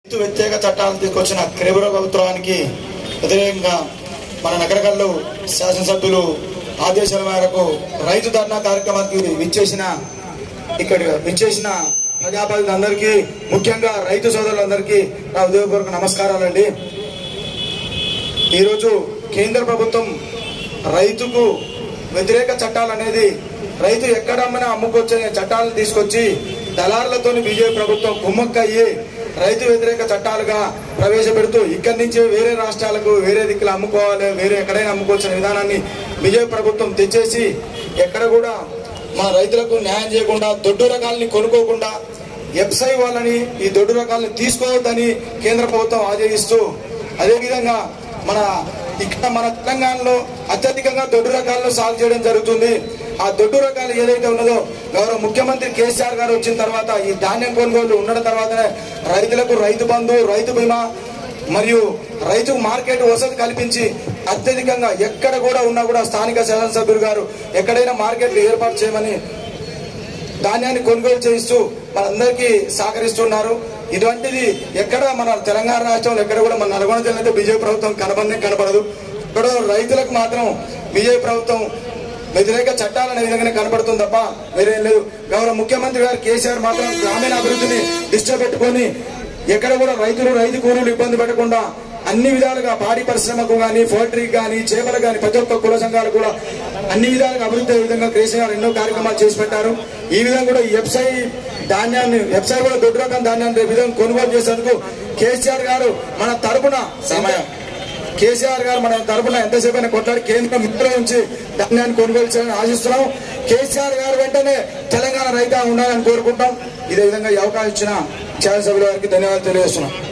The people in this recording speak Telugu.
రైతు వ్యతిరేక చట్టాలను తీసుకొచ్చిన కేంద్ర ప్రభుత్వానికి వ్యతిరేకంగా మన నగరకల్లో శాసనసభ్యులు ఆదేశాల మేరకు రైతు ధర్నా కార్యక్రమానికి విచ్చేసిన ఇక్కడ విచ్చేసిన ప్రజాప్రతినిధులందరికీ ముఖ్యంగా రైతు సోదరులందరికీ నా ఉదయపూర్వక నమస్కారాలండి ఈరోజు కేంద్ర ప్రభుత్వం రైతుకు వ్యతిరేక చట్టాలు అనేది రైతు ఎక్కడ అమ్మినా అమ్ముకొచ్చే చట్టాలను తీసుకొచ్చి దళారులతో బీజేపీ ప్రభుత్వం కుమ్మక్కయ్యి రైతు వ్యతిరేక చట్టాలుగా ప్రవేశపెడుతూ ఇక్కడి నుంచి వేరే రాష్ట్రాలకు వేరే దిక్కులు అమ్ముకోవాలి వేరే ఎక్కడైనా అమ్ముకోవచ్చిన విధానాన్ని బీజేపీ ప్రభుత్వం తెచ్చేసి ఎక్కడ కూడా మా రైతులకు న్యాయం చేయకుండా దొడ్డు రకాలని కొనుక్కోకుండా ఎఫ్సై వాళ్ళని ఈ దొడ్డు రకాలను తీసుకోవద్దని కేంద్ర ప్రభుత్వం ఆదేశిస్తూ అదేవిధంగా మన ఇక్కడ మన తెలంగాణలో అత్యధికంగా దొడ్డు రకాలను సాగు చేయడం జరుగుతుంది ఆ దొడ్డు రకాలు ఏదైతే ఉన్నదో గౌరవ ముఖ్యమంత్రి కేసీఆర్ గారు వచ్చిన తర్వాత ఈ ధాన్యం కొనుగోలు ఉండడం తర్వాతనే రైతులకు రైతు బంధు రైతు బీమా మరియు రైతు మార్కెట్ వసతి కల్పించి అత్యధికంగా ఎక్కడ కూడా ఉన్నా కూడా స్థానిక శాసనసభ్యులు గారు ఎక్కడైనా మార్కెట్లు ఏర్పాటు చేయమని ధాన్యాన్ని కొనుగోలు చేయిస్తూ మనందరికీ సహకరిస్తున్నారు ఇటువంటిది ఎక్కడ మన తెలంగాణ రాష్ట్రంలో ఎక్కడ కూడా మన నల్గొండ జిల్లాలో బీజేపీ ప్రభుత్వం కనబడనే కనపడదు ఇక్కడ రైతులకు మాత్రం బీజేపీ ప్రభుత్వం వ్యతిరేక చట్టాలు అనే విధంగానే కనపడుతుంది తప్ప వేరేం లేదు గౌరవ ముఖ్యమంత్రి గారు కేసీఆర్ మాత్రం గ్రామీణ అభివృద్ధిని దృష్టిలో పెట్టుకొని ఎక్కడ కూడా రైతులు రైతు కూలీలు ఇబ్బంది పెట్టకుండా అన్ని విధాలుగా పాడి పరిశ్రమకు కానీ పోల్ట్రీకి కానీ చేపలు కానీ ప్రతి ఒక్క కుల సంఘాలు కూడా అన్ని విధాలుగా అభివృద్ధి అయ్యే విధంగా కేసీఆర్ ఎన్నో కార్యక్రమాలు చేసి పెట్టారు ఈ విధంగా కూడా ఎఫ్సై ధాన్యాన్ని ఎఫ్సై కూడా దొడ్డు రకం ధాన్యాన్ని రేపు విధంగా కొనుగోలు చేసేందుకు కేసీఆర్ గారు మన తరపున సమయం కేసీఆర్ గారు మన తరపున ఎంతసేపు అయినా కొట్లాడి కేంద్రం మిత్రుల నుంచి ధాన్యాన్ని కొనుగోలు చేయాలని ఆశిస్తున్నాం కేసీఆర్ గారు వెంటనే తెలంగాణ రైతా ఉండాలని కోరుకుంటాం ఇదే విధంగా ఈ అవకాశం ఇచ్చిన శాసనసభ్యుల వారికి ధన్యవాదాలు తెలియజేస్తున్నాం